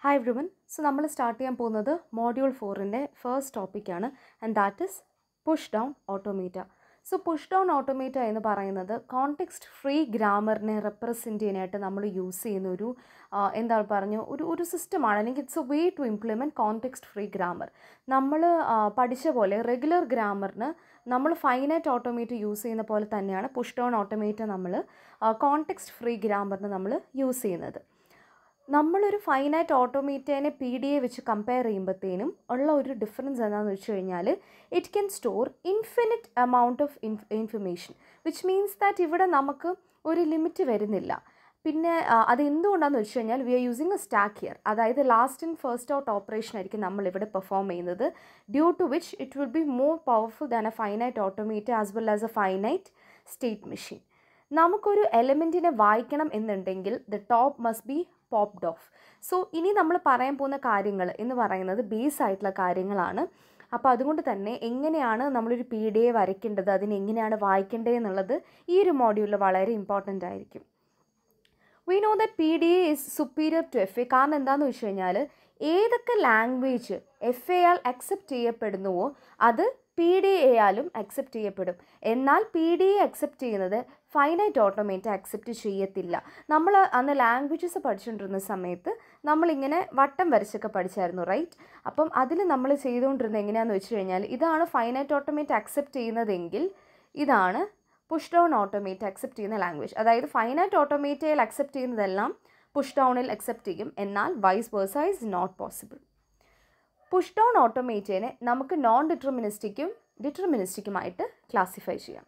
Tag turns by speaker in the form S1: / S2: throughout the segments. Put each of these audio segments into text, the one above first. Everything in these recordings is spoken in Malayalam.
S1: ഹായ് എവ്രിവൻ സോ നമ്മൾ സ്റ്റാർട്ട് ചെയ്യാൻ പോകുന്നത് മോഡ്യൂൾ ഫോറിൻ്റെ ഫസ്റ്റ് ടോപ്പിക്കാണ് and that is push down automata so push down automata എന്ന് പറയുന്നത് കോണ്ടെക്സ്റ്റ് ഫ്രീ ഗ്രാമറിനെ റെപ്രസെൻറ്റ് ചെയ്യാനായിട്ട് നമ്മൾ യൂസ് ചെയ്യുന്ന ഒരു ആ, എന്താ പറഞ്ഞു ഒരു ഒരു സിസ്റ്റമാണ് അല്ലെങ്കിൽ it's a way to implement context free grammar നമ്മൾ പഠിച്ച പോലെ റെഗുലർ ഗ്രാമറിന് നമ്മൾ ഫൈനൈറ്റ് ഓട്ടോമേറ്റ് യൂസ് ചെയ്യുന്ന പോലെ തന്നെയാണ് പുഷ് ഡൗൺ ഓട്ടോമേറ്റ് നമ്മൾ കോണ്ടെക്സ്റ്റ് ഫ്രീ ഗ്രാമറിന് നമ്മൾ യൂസ് ചെയ്യുന്നത് നമ്മളൊരു ഫൈനൈറ്റ് ഓട്ടോമേറ്റേനെ പി ഡി എ വെച്ച് കമ്പയർ ചെയ്യുമ്പോഴത്തേനും ഉള്ള ഒരു ഡിഫറൻസ് എന്താണെന്ന് വെച്ച് കഴിഞ്ഞാൽ it can store infinite amount of information which means that ഇവിടെ നമുക്ക് ഒരു ലിമിറ്റ് വരുന്നില്ല പിന്നെ ആ, അത് എന്തുകൊണ്ടാണെന്ന് വെച്ച് കഴിഞ്ഞാൽ we are using a stack here അതായത് last in first out operation ആയിരിക്കും നമ്മളിവിടെ പെർഫോം ചെയ്യുന്നത് due to which it will be more powerful than a finite automata as well as a finite state machine നമുക്കൊരു എലമെൻറ്റിനെ വായിക്കണം എന്നുണ്ടെങ്കിൽ the top must be popped off so ഇനി നമ്മൾ പറയാൻ പോകുന്ന കാര്യങ്ങൾ എന്ന് പറയുന്നത് ബേസ് ആയിട്ടുള്ള കാര്യങ്ങളാണ് അപ്പോൾ അതുകൊണ്ട് തന്നെ എങ്ങനെയാണ് നമ്മളൊരു പി ഡി എ വരയ്ക്കേണ്ടത് അതിന് എങ്ങനെയാണ് വായിക്കേണ്ടത് എന്നുള്ളത് ഈ ഒരു മോഡ്യൂളിൽ വളരെ ഇമ്പോർട്ടൻ്റ് ആയിരിക്കും we know that P D A is superior to F A കാരണം എന്താണെന്ന് വെച്ച് കഴിഞ്ഞാൽ ഏതൊക്കെ ലാംഗ്വേജ് എഫ് എ ആൽ അക്സെപ്റ്റ് ചെയ്യപ്പെടുന്നുവോ അത് പി ഡി എയാലും അക്സെപ്റ്റ് ചെയ്യപ്പെടും എന്നാൽ പി ഡി എ അക്സെപ്റ്റ് ചെയ്യുന്നത് ഫൈനൈറ്റ് ഓട്ടോമേറ്റ് അക്സെപ്റ്റ് ചെയ്യത്തില്ല നമ്മൾ അന്ന് ലാംഗ്വേജസ് പഠിച്ചുകൊണ്ടിരുന്ന സമയത്ത് നമ്മളിങ്ങനെ വട്ടം വരച്ചൊക്കെ പഠിച്ചായിരുന്നു റൈറ്റ് അപ്പം അതിൽ നമ്മൾ ചെയ്തുകൊണ്ടിരുന്നത് എങ്ങനെയാണെന്ന് വെച്ച് കഴിഞ്ഞാൽ ഇതാണ് ഫൈനൈറ്റ് ഓട്ടോമേറ്റ് അക്സെപ്റ്റ് ചെയ്യുന്നതെങ്കിൽ ഇതാണ് പുഷ് ഡൗൺ ഓട്ടോമേറ്റ് അക്സെപ്റ്റ് ചെയ്യുന്ന ലാംഗ്വേജ് അതായത് ഫൈനൈറ്റ് ഓട്ടോമേറ്റയിൽ അക്സെപ്റ്റ് ചെയ്യുന്നതെല്ലാം പുഷ് ഡൗണിൽ അക്സെപ്റ്റ് ചെയ്യും എന്നാൽ vice versa is not possible push down ഓട്ടോമേറ്റേനെ നമുക്ക് നോൺ ഡിറ്റർമിനിസ്റ്റിക്കും ഡിറ്റർമിനിസ്റ്റിക്കുമായിട്ട് ക്ലാസിഫൈ ചെയ്യാം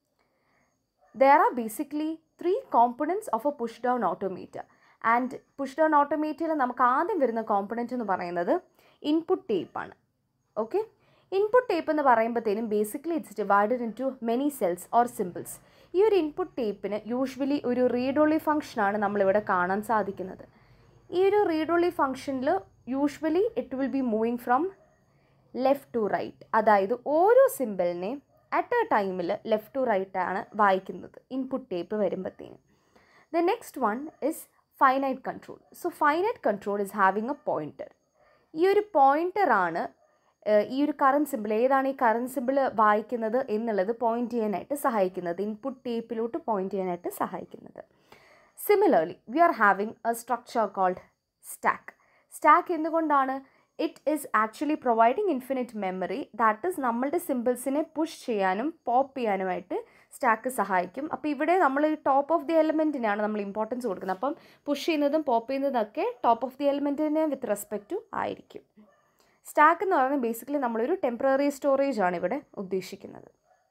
S1: there are basically three components of a push down automator and push down automator നമുക്ക് ആദ്യം വരുന്ന കോമ്പണൻറ്റ് എന്ന് പറയുന്നത് ഇൻപുട്ട് ടേപ്പ് ആണ് ഓക്കെ ഇൻപുട്ട് ടേപ്പ് എന്ന് പറയുമ്പോഴത്തേനും basically it's divided into many cells or symbols ഈ ഒരു ഇൻപുട്ട് ടേപ്പിന് യൂഷ്വലി ഒരു റീഡ് ഓൺലി ഫംഗ്ഷനാണ് നമ്മളിവിടെ കാണാൻ സാധിക്കുന്നത് ഈ ഒരു റീഡ് ഓൺലി ഫംഗ്ഷനിൽ usually it will be moving from left to right അതായത് ഓരോ സിമ്പിളിനെ അറ്റ് എ ടൈമിൽ ലെഫ്റ്റ് ടു റൈറ്റ് ആണ് വായിക്കുന്നത് ഇൻപുട്ട് ടേപ്പ് വരുമ്പോഴത്തേനും the next one is finite control so finite control is having a pointer ഈ ഒരു പോയിൻറ്ററാണ് ഈ ഒരു കറണ്ട് സിമ്പിൾ ഏതാണ് ഈ കറണ്ട് സിമ്പിൾ വായിക്കുന്നത് എന്നുള്ളത് പോയിന്റ് ചെയ്യാനായിട്ട് സഹായിക്കുന്നത് ഇൻപുട്ട് ടേപ്പിലോട്ട് പോയിന്റ് ചെയ്യാനായിട്ട് സഹായിക്കുന്നത് similarly we are having a structure called stack stack എന്തുകൊണ്ടാണ് it is actually providing infinite memory that is നമ്മളുടെ സിമ്പിൾസിനെ പുഷ് ചെയ്യാനും പോപ്പ് ചെയ്യാനുമായിട്ട് സ്റ്റാക്ക് സഹായിക്കും അപ്പോൾ ഇവിടെ നമ്മൾ ഈ ടോപ്പ് ഓഫ് ദി എലമെൻറ്റിനാണ് നമ്മൾ ഇമ്പോർട്ടൻസ് കൊടുക്കുന്നത് അപ്പം പുഷ് ചെയ്യുന്നതും പോപ്പ് ചെയ്യുന്നതൊക്കെ ടോപ്പ് ഓഫ് ദി എലമെൻറ്റിന് വിത്ത് റെസ്പെക്റ്റ് ടു ആയിരിക്കും സ്റ്റാക്ക് എന്ന് പറയുന്നത് ബേസിക്കലി നമ്മളൊരു ടെമ്പററി സ്റ്റോറേജ് ആണ് ഇവിടെ ഉദ്ദേശിക്കുന്നത്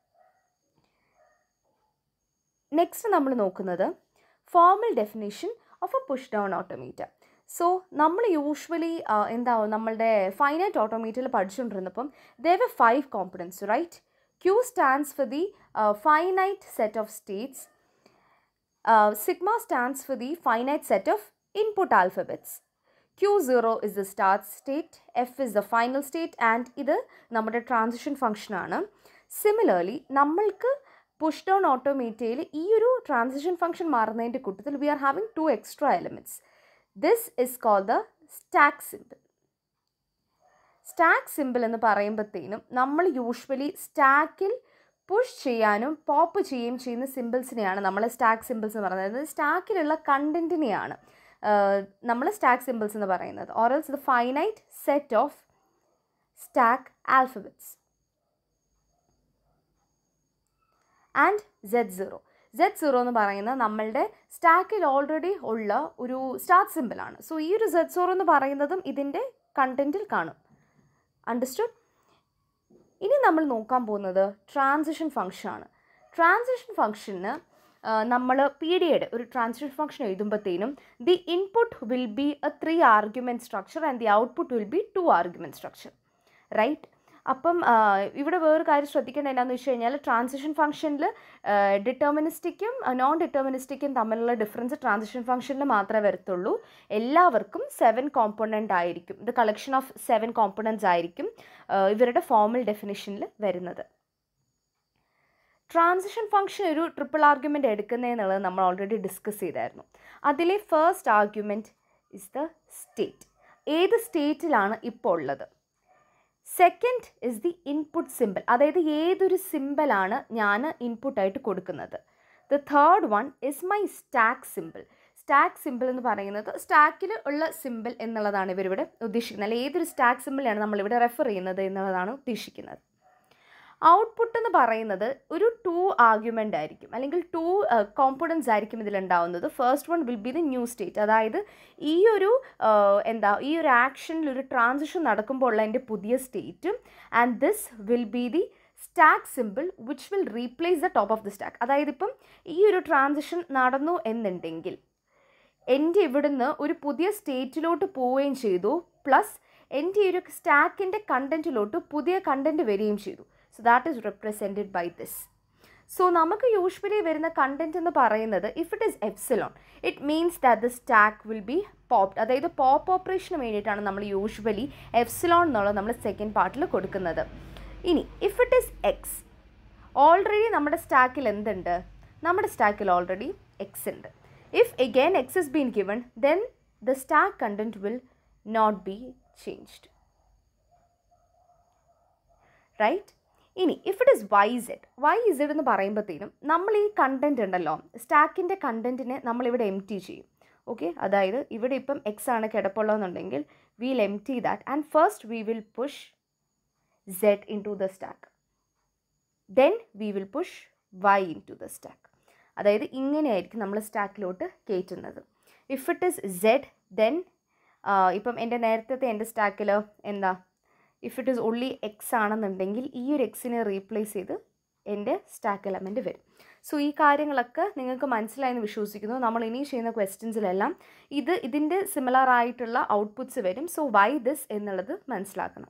S1: നെക്സ്റ്റ് നമ്മൾ നോക്കുന്നത് formal definition of a push down automata so നമ്മൾ യൂഷ്വലി എന്താ നമ്മളുടെ ഫൈനൈറ്റ് ഓട്ടോമീറ്ററിൽ പഠിച്ചുകൊണ്ടിരുന്നപ്പം ദേവ five components right Q stands for the finite set of states sigma stands for the finite set of input alphabets Q zero is the start state F is the final state and ഇത് നമ്മുടെ ട്രാൻസിഷൻ ഫംഗ്ഷനാണ് സിമിലർലി നമ്മൾക്ക് പുഷ് ഡൗൺ ഓട്ടോമേറ്റയിൽ ഈ ഒരു ട്രാൻസിഷൻ ഫംഗ്ഷൻ മാറുന്നതിൻ്റെ കൂട്ടത്തിൽ we are having two extra elements this is call the stack symbol stack symbol എന്ന് പറയുമ്പോഴത്തേനും നമ്മൾ യൂഷ്വലി സ്റ്റാക്കിൽ പുഷ് ചെയ്യാനും പോപ്പ് ചെയ്യുകയും ചെയ്യുന്ന സിമ്പിൾസിനെയാണ് നമ്മൾ സ്റ്റാക്ക് സിമ്പിൾസ് എന്ന് പറയുന്നത് അതായത് സ്റ്റാക്കിലുള്ള കണ്ടൻറ്റിനെയാണ് നമ്മൾ സ്റ്റാക്ക് സിമ്പിൾസ് എന്ന് പറയുന്നത് ഓറൽസ് the finite set of stack alphabets and Z zero Z zero എന്ന് പറയുന്നത് നമ്മളുടെ സ്റ്റാക്കിൽ ഓൾറെഡി ഉള്ള ഒരു സ്റ്റാർട്ട് സിമ്പിളാണ് സോ ഈ ഒരു സെഡ് സീറോ എന്ന് പറയുന്നതും ഇതിൻ്റെ കണ്ടൻറ്റിൽ കാണും അണ്ടർസ്റ്റുഡ് ഇനി നമ്മൾ നോക്കാൻ പോകുന്നത് ട്രാൻസിഷൻ ഫംഗ്ഷനാണ് ട്രാൻസിഷൻ ഫംഗ്ഷന് നമ്മൾ പി ഡി എയുടെ ഒരു ട്രാൻസിഷൻ ഫംഗ്ഷൻ എഴുതുമ്പോഴത്തേനും the input will be a three argument structure and the output will be two argument structure right അപ്പം ആ, ഇവിടെ വേറൊരു കാര്യം ശ്രദ്ധിക്കേണ്ടത് എന്താണെന്ന് വെച്ച് കഴിഞ്ഞാൽ ട്രാൻസിഷൻ ഫംഗ്ഷനിൽ ഡിറ്റർമിനിസ്റ്റിക്കും നോൺ ഡിറ്റർമിനിസ്റ്റിക്കും തമ്മിലുള്ള ഡിഫറൻസ് ട്രാൻസിഷൻ ഫംഗ്ഷനിൽ മാത്രമേ വരത്തുള്ളൂ എല്ലാവർക്കും സെവൻ കോമ്പണൻ്റ് ആയിരിക്കും ഇത് കളക്ഷൻ ഓഫ് സെവൻ കോമ്പണൻസ് ആയിരിക്കും ആ, ഇവരുടെ ഫോമൽ ഡെഫിനിഷനിൽ വരുന്നത് ട്രാൻസിഷൻ ഫംഗ്ഷൻ ഒരു ട്രിപ്പിൾ ആർഗ്യുമെൻ്റ് എടുക്കുന്നതെന്നുള്ളത് നമ്മൾ ഓൾറെഡി ഡിസ്കസ് ചെയ്തായിരുന്നു അതിലെ first argument is the state ഏത് സ്റ്റേറ്റിലാണ് ഇപ്പോൾ ഉള്ളത് second is the input symbol അതായത് ഏതൊരു സിമ്പിളാണ് ഞാൻ ഇൻപുട്ടായിട്ട് കൊടുക്കുന്നത് the third one is my stack symbol stack symbol എന്ന് പറയുന്നത് സ്റ്റാക്കിൽ ഉള്ള സിമ്പിൾ എന്നുള്ളതാണ് ഇവരിവിടെ ഉദ്ദേശിക്കുന്നത് അല്ലെങ്കിൽ ഏതൊരു സ്റ്റാക്ക് സിമ്പിളാണ് നമ്മളിവിടെ റെഫർ ചെയ്യുന്നത് എന്നുള്ളതാണ് ഉദ്ദേശിക്കുന്നത് ഔട്ട്പുട്ട് എന്ന് പറയുന്നത് ഒരു ടു ആർഗ്യുമെൻ്റ് ആയിരിക്കും അല്ലെങ്കിൽ ടു കോമ്പണൻസ് ആയിരിക്കും ഇതിലുണ്ടാവുന്നത് first one will be the new state അതായത് ഈ ഒരു എന്താ ഈ ഒരു ആക്ഷനിൽ ഒരു ട്രാൻസിഷൻ നടക്കുമ്പോൾ ഉള്ള എൻ്റെ പുതിയ സ്റ്റേറ്റും and this will be the stack symbol which will replace the top of the stack അതായത് ഇപ്പം ഈ ഒരു ട്രാൻസിഷൻ നടന്നു എന്നുണ്ടെങ്കിൽ എൻ്റെ ഇവിടുന്ന് ഒരു പുതിയ സ്റ്റേറ്റിലോട്ട് പോവുകയും ചെയ്തു പ്ലസ് എൻ്റെ ഈ ഒരു സ്റ്റാക്കിൻ്റെ കണ്ടൻറ്റിലോട്ട് പുതിയ കണ്ടൻറ്റ് വരികയും ചെയ്തു so that is represented by this so നമുക്ക് യൂഷ്വലി വരുന്ന കണ്ടൻറ്റ് എന്ന് പറയുന്നത് if it is epsilon it means that the stack will be popped അതായത് പോപ്പ് ഓപ്പറേഷന് വേണ്ടിയിട്ടാണ് നമ്മൾ യൂഷ്വലി എപ്സിലോൺ എന്നുള്ളത് നമ്മൾ സെക്കൻഡ് പാർട്ടിൽ കൊടുക്കുന്നത് ഇനി if it is X already നമ്മുടെ സ്റ്റാക്കിൽ എന്തുണ്ട് നമ്മുടെ സ്റ്റാക്കിൽ ഓൾറെഡി എക്സ് ഉണ്ട് if again X is been given then the stack content will not be changed right ഇനി if it is Y Z Y Z എന്ന് പറയുമ്പോഴത്തേനും നമ്മൾ ഈ കണ്ടൻറ് ഉണ്ടല്ലോ സ്റ്റാക്കിൻ്റെ കണ്ടൻറ്റിനെ നമ്മളിവിടെ എം ടി ചെയ്യും ഓക്കെ അതായത് ഇവിടെ ഇപ്പം എക്സ് ആണ് കിടപ്പുള്ളതെന്നുണ്ടെങ്കിൽ will empty that and first we will push Z into the stack then we will push Y into the stack അതായത് ഇങ്ങനെയായിരിക്കും നമ്മൾ സ്റ്റാക്കിലോട്ട് കയറ്റുന്നത് if it is Z then ഇപ്പം എൻ്റെ നേരത്തെ എൻ്റെ സ്റ്റാക്കിൽ എന്താ if it is only X ആണെന്നുണ്ടെങ്കിൽ ഈ ഒരു എക്സിനെ റീപ്ലേസ് ചെയ്ത് എൻ്റെ സ്റ്റാക്ക് എലമെൻറ്റ് വരും സോ ഈ കാര്യങ്ങളൊക്കെ നിങ്ങൾക്ക് മനസ്സിലായെന്ന് വിശ്വസിക്കുന്നു നമ്മൾ ഇനി ചെയ്യുന്ന ക്വസ്റ്റ്യൻസിലെല്ലാം ഇത് ഇതിൻ്റെ സിമിലർ ആയിട്ടുള്ള ഔട്ട്പുട്ട്സ് വരും സോ വൈ ദിസ് എന്നുള്ളത് മനസ്സിലാക്കണം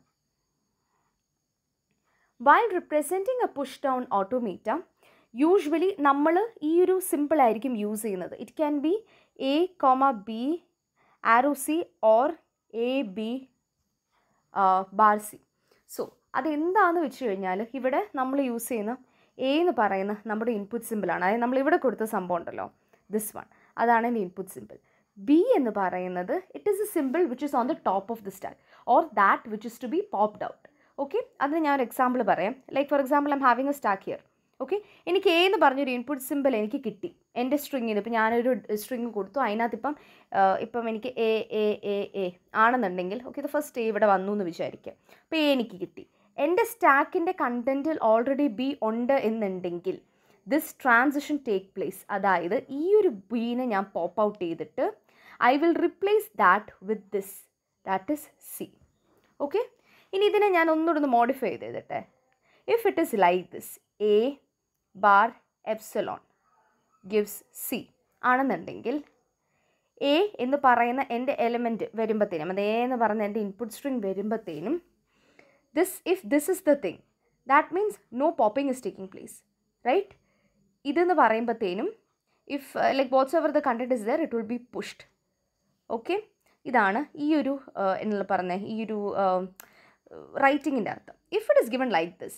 S1: while representing a push down automata usually നമ്മൾ ഈ ഒരു സിമ്പിൾ ആയിരിക്കും യൂസ് ചെയ്യുന്നത് it can be A comma B arrow C or A B bar C so അതെന്താണെന്ന് വെച്ച് കഴിഞ്ഞാൽ ഇവിടെ നമ്മൾ യൂസ് ചെയ്യുന്ന എ എന്ന് പറയുന്ന നമ്മുടെ ഇൻപുട്ട് സിമ്പിളാണ് അതായത് നമ്മൾ ഇവിടെ കൊടുത്ത സംഭവം ഉണ്ടല്ലോ ദിസ് വൺ അതാണ് എൻ്റെ ഇൻപുട്ട് സിമ്പിൾ ബി എന്ന് പറയുന്നത് it is a symbol which is on the top of the stack or that which is to be popped out okay അതിന് ഞാൻ ഒരു എക്സാമ്പിൾ പറയാം like for example I'm having a stack here okay എനിക്ക് എ എന്ന് പറഞ്ഞൊരു ഇൻപുട്ട് സിമ്പിൾ എനിക്ക് കിട്ടി എൻ്റെ സ്ട്രിങ്ങിന് ഇപ്പം ഞാനൊരു സ്ട്രിങ് കൊടുത്തു അതിനകത്ത് ഇപ്പം ഇപ്പം എനിക്ക് എ എ എ എ ആണെന്നുണ്ടെങ്കിൽ ഓക്കെ ഇത് ഫസ്റ്റ് എ ഇവിടെ വന്നു എന്ന് വിചാരിക്കുക അപ്പോൾ എ എനിക്ക് കിട്ടി എൻ്റെ സ്റ്റാക്കിൻ്റെ കണ്ടൻറ്റിൽ ഓൾറെഡി ബി ഉണ്ട് എന്നുണ്ടെങ്കിൽ ദിസ് ട്രാൻസിഷൻ ടേക്ക് പ്ലേസ് അതായത് ഈ ഒരു ബീനെ ഞാൻ പോപ്പ് ഔട്ട് ചെയ്തിട്ട് I will replace that with this that is C okay ഇനി ഇതിനെ ഞാൻ ഒന്നുകൂടെ ഒന്ന് മോഡിഫൈ ചെയ്ത് ചെയ്തിട്ടെ if it is like this A bar epsilon gives C ആണെന്നുണ്ടെങ്കിൽ എ എന്ന് പറയുന്ന എൻ്റെ എലിമെൻറ്റ് വരുമ്പോഴത്തേനും അത് എ എന്ന് പറയുന്ന എൻ്റെ ഇൻപുട്ട് സ്ട്രിങ് വരുമ്പോഴത്തേനും this if this is the thing that means no popping is taking place right ഇതെന്ന് പറയുമ്പോഴത്തേനും if like whatever the content is there it will be pushed okay ഇതാണ് ഈ ഒരു എന്നുള്ള പറഞ്ഞ ഈ ഒരു റൈറ്റിങ്ങിൻ്റെ അർത്ഥം if it is given like this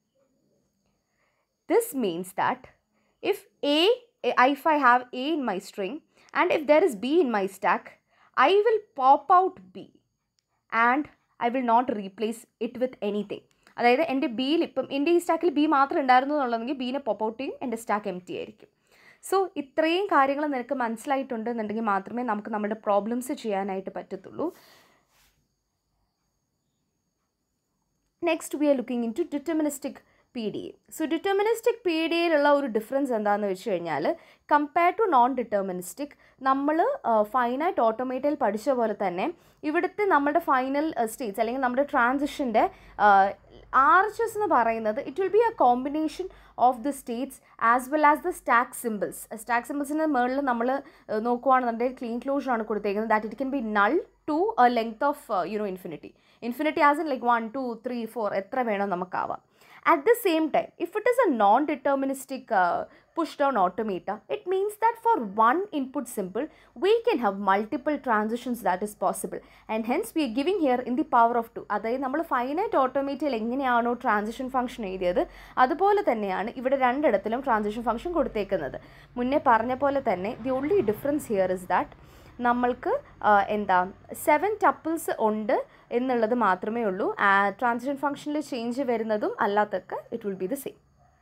S1: this means that if a if i have a in my string and if there is b in my stack i will pop out b and i will not replace it with anything അതായത് എൻ്റെ ബിയിൽ ഇപ്പം എൻ്റെ ഈ സ്റ്റാക്കിൽ ബി മാത്രം ഉണ്ടായിരുന്നു എന്നുള്ളതെങ്കിൽ ബീനെ പോപ്പ് ഔട്ട് ചെയ്യും എൻ്റെ സ്റ്റാക്ക് എം ടി ആയിരിക്കും സോ ഇത്രയും കാര്യങ്ങൾ നിനക്ക് മനസ്സിലായിട്ടുണ്ട് എന്നുണ്ടെങ്കിൽ മാത്രമേ നമുക്ക് നമ്മുടെ പ്രോബ്ലംസ് ചെയ്യാനായിട്ട് പറ്റത്തുള്ളൂ next we are looking into deterministic P D A so deterministic P D എയിലുള്ള ഒരു ഡിഫറൻസ് എന്താണെന്ന് വെച്ച് കഴിഞ്ഞാൽ കമ്പയർ ടു നോൺ ഡിറ്റർമിനിസ്റ്റിക് നമ്മൾ ഫൈനായിട്ട് ഓട്ടോമേറ്റയിൽ പഠിച്ച പോലെ തന്നെ ഇവിടുത്തെ നമ്മുടെ ഫൈനൽ സ്റ്റേറ്റ്സ് അല്ലെങ്കിൽ നമ്മുടെ ട്രാൻസിഷൻ്റെ ആർച്ചസ് എന്ന് പറയുന്നത് it will be a combination of the states as well as the stack symbols stack സിമ്പിൾസിൻ്റെ മുകളിൽ നമ്മൾ നോക്കുവാണെന്നുണ്ടെങ്കിൽ ക്ലീൻ ക്ലോഷർ ആണ് കൊടുത്തേക്കുന്നത് that it can be null to a length of you know infinity infinity as in like one two three four എത്ര വേണോ നമുക്കാവാം At the same time, if it is a non-deterministic uh, push-down automator, it means that for one input symbol, we can have multiple transitions that is possible. And hence, we are giving here in the power of 2. അതായത് നമ്മൾ ഫൈനൈറ്റ് ഓട്ടോമേറ്റിൽ എങ്ങനെയാണോ ട്രാൻസിഷൻ ഫംഗ്ഷൻ എഴുതിയത് അതുപോലെ തന്നെയാണ് ഇവിടെ രണ്ടിടത്തിലും ട്രാൻസിഷൻ ഫംഗ്ഷൻ കൊടുത്തേക്കുന്നത് മുന്നേ പറഞ്ഞ പോലെ തന്നെ the only difference here is that നമ്മൾക്ക് ആ, എന്താ സെവൻ ടപ്പിൾസ് ഉണ്ട് എന്നുള്ളത് മാത്രമേ ഉള്ളൂ ട്രാൻസിഷൻ ഫംഗ്ഷനിൽ ചേഞ്ച് വരുന്നതും അല്ലാത്തൊക്കെ it will be the same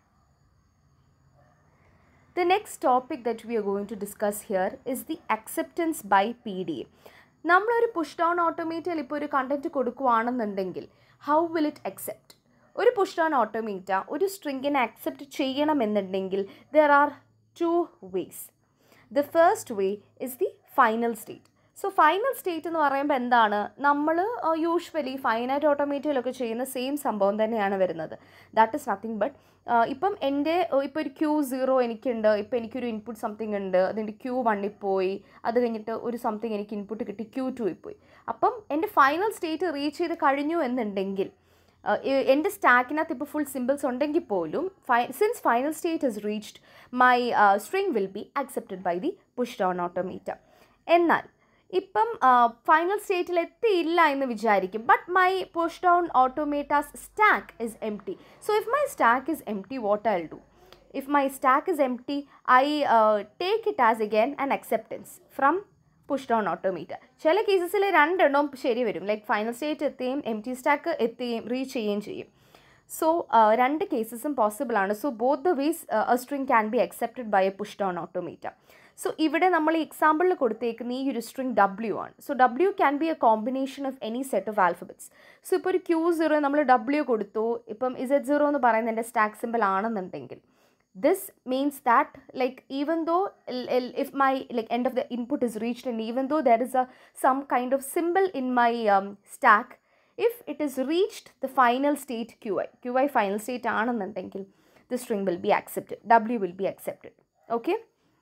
S1: The next topic that we are going to discuss here is the acceptance by PDA. നമ്മളൊരു പുഷ് ഡൗൺ ഓട്ടോമേറ്റയിൽ ഇപ്പോൾ ഒരു കണ്ടൻറ്റ് കൊടുക്കുകയാണെന്നുണ്ടെങ്കിൽ ഹൗ വിൽ ഇറ്റ് അക്സെപ്റ്റ് ഒരു പുഷ് ഡൗൺ ഓട്ടോമേറ്റ ഒരു സ്ട്രിങ്ങിനെ അക്സെപ്റ്റ് ചെയ്യണമെന്നുണ്ടെങ്കിൽ there are two ways the first way is the final state so final state എന്ന് പറയുമ്പോൾ എന്താണ് നമ്മൾ യൂഷ്വലി ഫൈനൈറ്റ് ഓട്ടോമേറ്റയിലൊക്കെ ചെയ്യുന്ന സെയിം സംഭവം തന്നെയാണ് വരുന്നത് ദാറ്റ് ഇസ് നത്തിങ് ബട്ട് ഇപ്പം എൻ്റെ ഇപ്പോൾ ഒരു ക്യൂ സീറോ എനിക്കുണ്ട് ഇപ്പോൾ എനിക്കൊരു ഇൻപുട്ട് സംതിങ് ഉണ്ട് അതിൻ്റെ ക്യൂ വണ്ണിൽ പോയി അത് കഴിഞ്ഞിട്ട് ഒരു സംതിങ് എനിക്ക് ഇൻപുട്ട് കിട്ടി ക്യൂ ടൂയിൽ പോയി അപ്പം എൻ്റെ ഫൈനൽ സ്റ്റേറ്റ് റീച്ച് ചെയ്ത് കഴിഞ്ഞു എന്നുണ്ടെങ്കിൽ uh, എ- എൻ്റെ സ്റ്റാക്കിനകത്ത് ഇപ്പോൾ ഫുൾ സിമ്പിൾസ് ഉണ്ടെങ്കിൽ പോലും ഫൈ since final state is reached my string will be accepted by the push down automata എന്നാൽ ഇപ്പം ഫൈനൽ സ്റ്റേറ്റിൽ എത്തിയില്ല എന്ന് വിചാരിക്കും but my push down automata's stack is empty so if my stack is empty what I do if my stack is empty i uh, take it as again an acceptance from push down automata ചില കേസസിൽ രണ്ടെണ്ണവും ശരി വരും ലൈക്ക് ഫൈനൽ സ്റ്റേറ്റ് എത്തുകയും എം ടി സ്റ്റാക്ക് എത്തുകയും റീച്ച് ചെയ്യുകയും ചെയ്യും സോ രണ്ട് കേസസും പോസിബിൾ ആണ് so both the ways a string can be accepted by a push down automata so ഇവിടെ നമ്മൾ ഈ എക്സാമ്പിളിൽ കൊടുത്തേക്കുന്ന ഈ ഒരു സ്ട്രിങ് ഡബ്ല്യു ആണ് so W can be a combination of any set of alphabets so ഇപ്പോൾ ഒരു ക്യൂ സീറോ നമ്മൾ ഡബ്ല്യു കൊടുത്തു ഇപ്പം ഇസഡ് സീറോ എന്ന് പറയുന്നത് എൻ്റെ സ്റ്റാക്ക് സിമ്പിൾ ആണെന്നുണ്ടെങ്കിൽ this means that like even though l- l- if my like end of the input is reached and even though there is a some kind of symbol in my um, stack if it is reached the final state qi qi final state ആണെന്നുണ്ടെങ്കിൽ the string will be accepted w will be accepted okay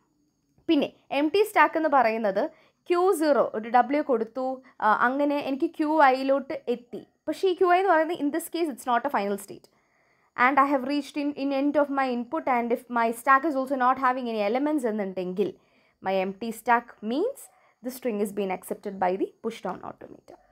S1: പിന്നെ എം ടി സ്റ്റാക്ക് എന്ന് പറയുന്നത് ക്യൂ സീറോ ഒരു ഡബ്ല്യു കൊടുത്തു ആ, അങ്ങനെ എനിക്ക് ക്യൂ ഐയിലോട്ട് എത്തി പക്ഷേ ഈ ക്യൂ ഐ എന്ന് പറയുന്നത് in this case it's not a final state and I have reached in in end of my input and if my stack is also not having any elements എന്നുണ്ടെങ്കിൽ my empty stack means the string is been accepted by the push down odometer